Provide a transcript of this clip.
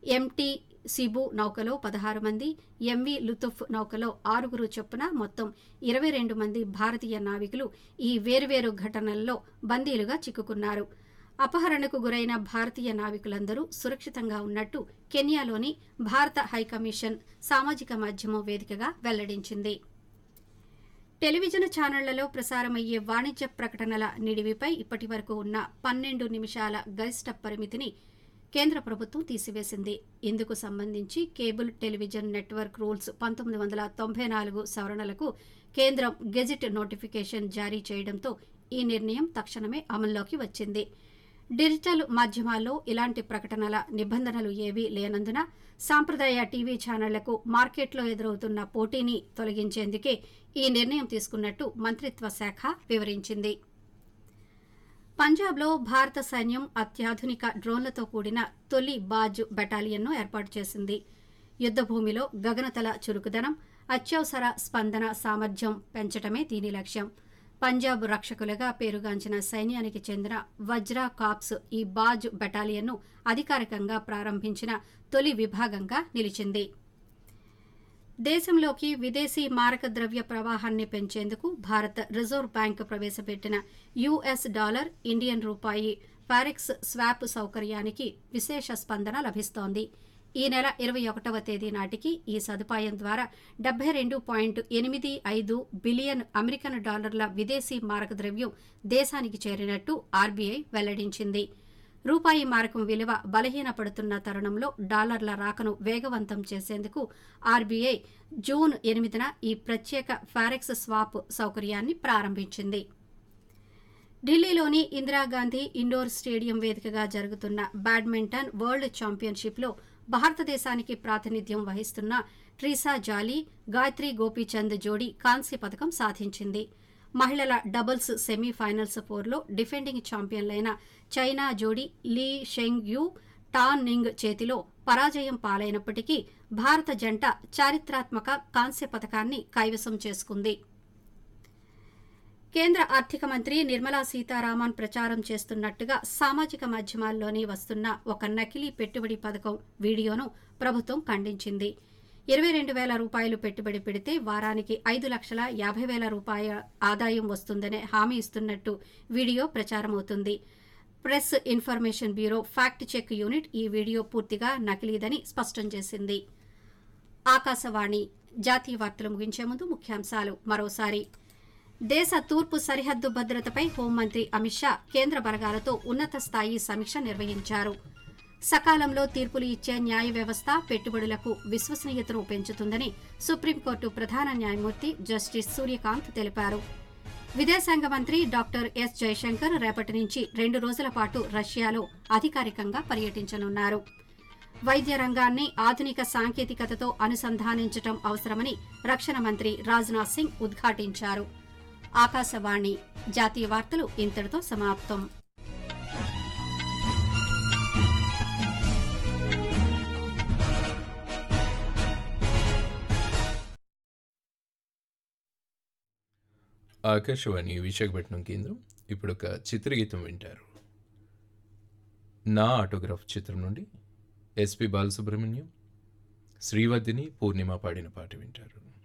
empty Cebu నౌకలో పదహారు మంది MV లుతుఫ్ నౌకలో ఆరుగురు చొప్పున మొత్తం ఇరవై రెండు మంది భారతీయ నావికులు ఈ వేర్వేరు ఘటనల్లో బందీలుగా చిక్కుకున్నారు అపహరణకు గురైన భారతీయ నావికులందరూ సురక్షితంగా ఉన్నట్టు కెన్యాలోని భారత హైకమిషన్ సామాజిక మాధ్యమం వేదికగా వెల్లడించింది టెలివిజన్ ఛానళ్లలో ప్రసారమయ్యే వాణిజ్య ప్రకటనల నిడివిపై ఇప్పటి వరకు ఉన్న పన్నెండు నిమిషాల గరిష్ట పరిమితిని కేంద్ర ప్రభుత్వం తీసివేసింది ఇందుకు సంబంధించి కేబుల్ టెలివిజన్ నెట్వర్క్ రూల్స్ పంతొమ్మిది వందల తొంభై నాలుగు సవరణలకు కేంద్రం గెజిట్ నోటిఫికేషన్ జారీ చేయడంతో ఈ నిర్ణయం తక్షణమే అమల్లోకి వచ్చింది డిజిటల్ మాధ్యమాల్లో ఇలాంటి ప్రకటనల నిబంధనలు ఏవీ లేనందున సాంప్రదాయ టీవీ ఛానళ్లకు మార్కెట్లో ఎదురవుతున్న పోటీని తొలగించేందుకే ఈ నిర్ణయం తీసుకున్నట్టు మంత్రిత్వ శాఖ వివరించింది పంజాబ్లో భారత సైన్యం అత్యాధునిక డ్రోన్లతో కూడిన తొలి బాజ్ బెటాలియన్ను ఏర్పాటు చేసింది యుద్దభూమిలో గగనతల చురుకుదనం అత్యవసర స్పందన సామర్థ్యం పెంచటమే దీని లక్ష్యం పంజాబ్ రక్షకులుగా పేరుగాంచిన సైన్యానికి చెందిన వజ్రా కాప్స్ ఈ బాజ్ బెటాలియన్ను అధికారికంగా ప్రారంభించిన తొలి విభాగంగా నిలిచింది దేశంలోకి విదేశీ మారక ద్రవ్య ప్రవాహాన్ని పెంచేందుకు భారత రిజర్వ్ బ్యాంక్ ప్రవేశపెట్టిన యుఎస్ డాలర్ ఇండియన్ రూపాయి ఫారెక్స్ స్వాప్ సౌకర్యానికి విశేష స్పందన లభిస్తోంది ఈ నెల ఇరవై ఒకటవ తేదీ నాటికి ఈ సదుపాయం ద్వారా డెబ్బై రెండు పాయింట్ ఎనిమిది ఐదు బిలియన్ అమెరికన్ డాలర్ల విదేశీ మారక ద్రవ్యం దేశానికి చేరినట్టు ఆర్బీఐ వెల్లడించింది రూపాయి మారకం విలువ బలహీనపడుతున్న తరుణంలో డాలర్ల రాకను వేగవంతం చేసేందుకు ఆర్బీఐ జూన్ ఎనిమిదిన ఈ ప్రత్యేక ఫారెక్స్ స్వాప్ సౌకర్యాన్ని ప్రారంభించింది ఢిల్లీలోని ఇందిరాగాంధీ ఇండోర్ స్టేడియం వేదికగా జరుగుతున్న బ్యాడ్మింటన్ వరల్డ్ ఛాంపియన్షిప్లో భారతదేశానికి ప్రాతినిధ్యం వహిస్తున్న ట్రీసా జాలీ గాయత్రి గోపీచంద్ జోడీ కాంస్య పథకం సాధించింది మహిళల డబుల్స్ సెమీఫైనల్స్ ఫోర్లో డిఫెండింగ్ ఛాంపియన్లైన చైనా జోడీ Li Sheng Yu Tan Ning చేతిలో పరాజయం పాలైనప్పటికీ భారత జంట చారిత్రాత్మక కాంస్య పథకాన్ని కైవసం చేసుకుంది కేంద్ర ఆర్థిక మంత్రి నిర్మలా సీతారామన్ ప్రచారం చేస్తున్నట్టుగా సామాజిక మాధ్యమాల్లోని వస్తున్న ఒక నకిలీ పెట్టుబడి పథకం వీడియోను ప్రభుత్వం ఖండించింది ఇరవై రెండు వేల రూపాయలు పెట్టుబడి పెడితే వారానికి ఐదు లక్షల యాభై వేల రూపాయల ఆదాయం వస్తుందనే హామీ ఇస్తున్నట్టు వీడియో ప్రచారమవుతుంది press information bureau fact check unit ఈ వీడియో పూర్తిగా నకిలీదని స్పష్టం చేసింది ఆకాశవాణి జాతీయ వార్తలు ముగించే ముందు ముఖ్యాంశాలు మరోసారి దేశ తూర్పు సరిహద్దు భద్రతపై హోంమంత్రి అమిత్ షా కేంద్ర బలగాలతో ఉన్నత స్థాయి సమీక్ష నిర్వహించారు సకాలంలో తీర్పులు ఇచ్చే న్యాయ వ్యవస్థ పెట్టుబడులకు విశ్వసనీయతను పెంచుతుందని సుప్రీంకోర్టు ప్రధాన న్యాయమూర్తి జస్టిస్ సూర్యకాంత్ తెలిపారు విదేశాంగ మంత్రి డాక్టర్ ఎస్ జయశంకర్ రేపటి నుంచి రెండు రోజుల పాటు రష్యాలో అధికారికంగా పర్యటించనున్నారు వైద్య రంగాన్ని ఆధునిక సాంకేతికతతో అనుసంధానించడం అవసరమని రక్షణ మంత్రి రాజ్నాథ్ సింగ్ ఉద్ఘాటించారు ఆకాశవాణి జాతీయ వార్తలు ఇంతటితో సమాప్తం ఆకాశవాణి విశాఖపట్నం కేంద్రం ఇప్పుడు ఒక చిత్రగీతం వింటారు నా ఆటోగ్రాఫ్ చిత్రం నుండి ఎస్పి బాలసుబ్రహ్మణ్యం శ్రీవర్ధిని పూర్ణిమ పాడిన పాట వింటారు